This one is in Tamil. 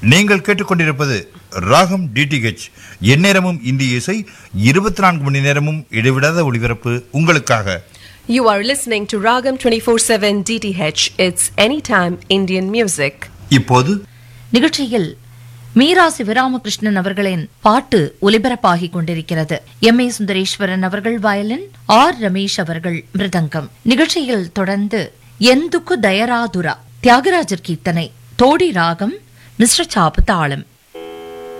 நீங்கள் கேட்டுக்கொண்டிருப்பது ராகம் டிடிஹெச் எந்நேரமும் இந்திய இசை இருபத்தி நான்கு மணி நேரமும் இடைவிடாத ஒளிபரப்பு உங்களுக்காக You are listening to Ragam 24/7 DTH. It's anytime Indian music. இப்போது நிகழ்ச்சியில் மீரா சிவராமகிருஷ்ணன் அவர்களின் பாட்டு ஒலிபரப்பாகிக் கொண்டிருக்கிறது எம் ஏ சுந்தரேஸ்வரன் அவர்கள் வயலின் ஆர் ரமேஷ் அவர்கள் மிருதங்கம் நிகழ்ச்சியில் தொடர்ந்து எந்துக்கு தயராதுரா தியாகராஜர் கீர்த்தனை தோடி ராகம் மிஸ்ர சாப்பு தாளம்